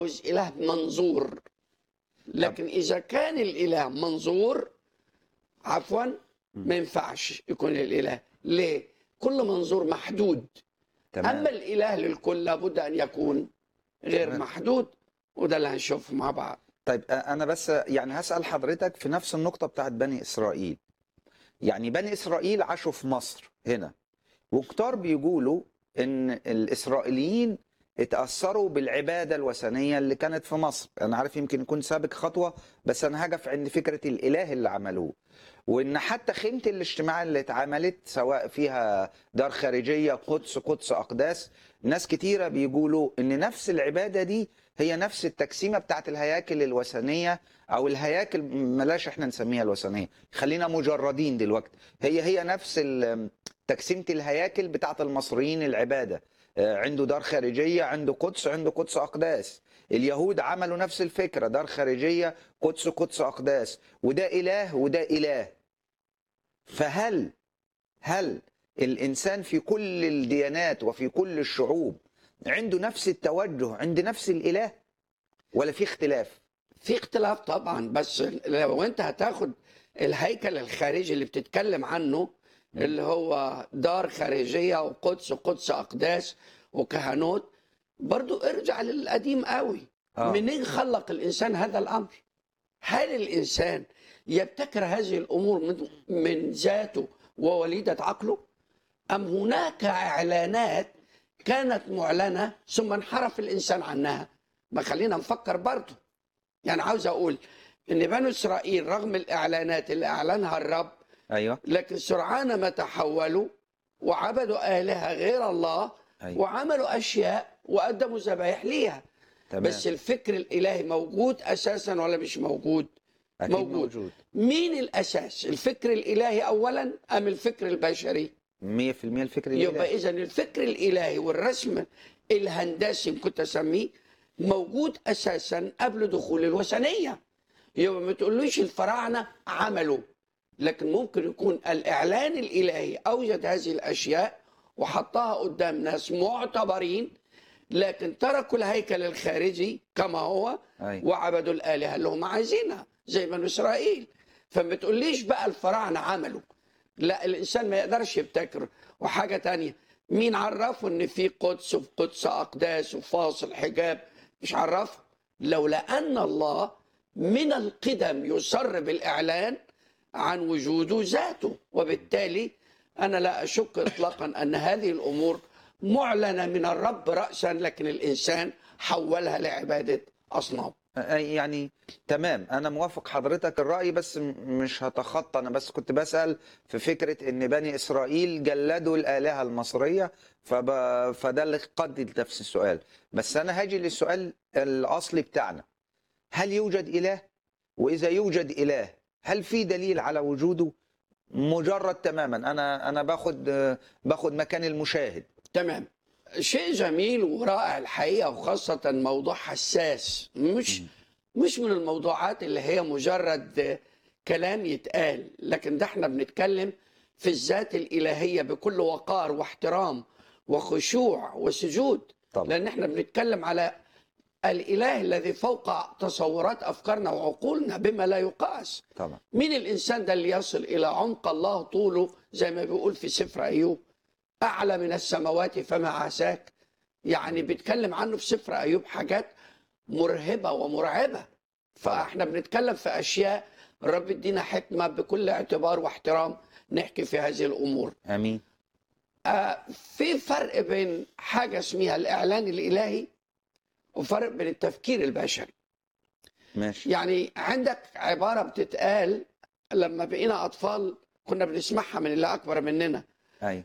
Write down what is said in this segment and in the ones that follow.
عاوز إله منظور لكن إذا كان الإله منظور عفوا ما ينفعش يكون الإله ليه؟ كل منظور محدود تمام أما الإله للكل لابد أن يكون غير تمام. محدود وده اللي هنشوفه مع بعض طيب أ- انا بس يعني هسأل حضرتك في نفس النقطة بتاعت بني اسرائيل يعني بني اسرائيل عاشوا في مصر هنا وكتار بيقولوا ان الاسرائيليين اتأثروا بالعبادة الوثنية اللي كانت في مصر انا عارف يمكن يكون سابق خطوة بس انا هقف عند فكرة الاله اللي عملوه وان حتى خيمة الاجتماع اللي اتعملت سواء فيها دار خارجية قدس قدس اقداس ناس كتيرة بيقولوا ان نفس العبادة دي هي نفس التقسيمة بتاعت الهياكل الوثنية او الهياكل ملاش احنا نسميها الوثنية خلينا مجردين دلوقتي هي هي نفس ال- تقسيمة الهياكل بتاعت المصريين العبادة آه، عنده دار خارجية عنده قدس عنده قدس أقداس اليهود عملوا نفس الفكرة دار خارجية قدس قدس أقداس وده إله وده إله فهل هل الإنسان في كل الديانات وفي كل الشعوب عنده نفس التوجه عند نفس الإله ولا في اختلاف في اختلاف طبعا بس لو انت هتاخد الهيكل الخارجي اللي بتتكلم عنه اللي هو دار خارجية وقدس قدس أقداس وكهنوت برضو ارجع للقديم قوي آه. منين خلق الإنسان هذا الأمر هل الإنسان يبتكر هذه الأمور من, من ذاته ووليدة عقله أم هناك إعلانات كانت معلنة ثم انحرف الإنسان عنها ما خلينا نفكر برضه يعني عاوز أقول إن بنو إسرائيل رغم الإعلانات اللي أعلنها الرب أيوه لكن سرعان ما تحولوا وعبدوا آلهة غير الله أيوه وعملوا أشياء وقدموا ذبائح ليها تمام بس الفكر الإلهي موجود أساسا ولا مش موجود أكيد موجود. موجود مين الأساس الفكر الإلهي أولا أم الفكر البشري 100% الفكر يبقى الإلهي إذا الفكر الإلهي والرسم الهندسي كنت أسميه موجود أساسا قبل دخول الوثنية يبقى ما تقولوش الفراعنة عملوا لكن ممكن يكون الإعلان الإلهي أوجد هذه الأشياء وحطها قدام ناس معتبرين لكن تركوا الهيكل الخارجي كما هو أيوه وعبدوا الآلهة اللي هم عايزينها زي بنو إسرائيل فما تقوليش بقى الفراعنة عملوا لا الإنسان ما يقدرش يبتكر وحاجة تانية مين عرفه إن في قدس وفي قدس أقداس وفاصل حجاب مش عرفه لولا أن الله من القدم يصر بالإعلان عن وجوده ذاته وبالتالي أنا لا أشك إطلاقا أن هذه الأمور معلنة من الرب رأسا لكن الإنسان حولها لعبادة أصنام يعني تمام انا موافق حضرتك الراي بس م- مش هتخطى انا بس كنت بسال في فكره ان بني اسرائيل جلدوا الالهه المصريه فب... فده اللي قد نفس السؤال بس انا هاجي للسؤال الاصلي بتاعنا هل يوجد اله واذا يوجد اله هل في دليل على وجوده مجرد تماما انا انا باخد باخد مكان المشاهد تمام شيء جميل ورائع الحقيقه وخاصه موضوع حساس مش مش من الموضوعات اللي هي مجرد كلام يتقال لكن ده احنا بنتكلم في الذات الالهيه بكل وقار واحترام وخشوع وسجود طبعا لان احنا بنتكلم على الاله الذي فوق تصورات افكارنا وعقولنا بما لا يقاس طبعا مين الانسان ده اللي يصل الى عمق الله طوله زي ما بيقول في سفر ايوب اعلى من السماوات فما عساك يعني بيتكلم عنه في سفر ايوب حاجات مرهبه ومرعبه فاحنا بنتكلم في اشياء الرب يدينا حكمه بكل اعتبار واحترام نحكي في هذه الامور امين آه في فرق بين حاجه اسمها الاعلان الالهي وفرق بين التفكير البشري ماشي يعني عندك عبارة بتتقال لما بقينا أطفال كنا بنسمعها من اللي أكبر مننا ايوه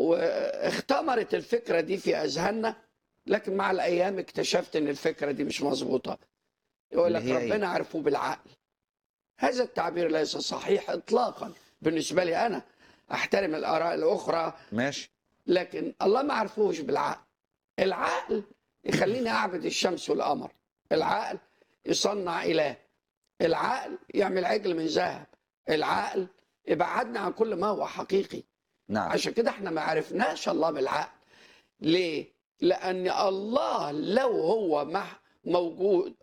واختمرت الفكرة دي في أذهاننا لكن مع الأيام اكتشفت إن الفكرة دي مش مظبوطة يقول لك اللي هي إيه؟ ربنا عرفه بالعقل هذا التعبير ليس صحيح إطلاقا بالنسبة لي أنا أحترم الآراء الأخرى ماشي لكن الله ما عرفوش بالعقل العقل يخليني اعبد الشمس والقمر العقل يصنع اله العقل يعمل عجل من ذهب العقل يبعدنا عن كل ما هو حقيقي نعم عشان كده احنا ما عرفناش الله بالعقل ليه لان الله لو هو مح موجود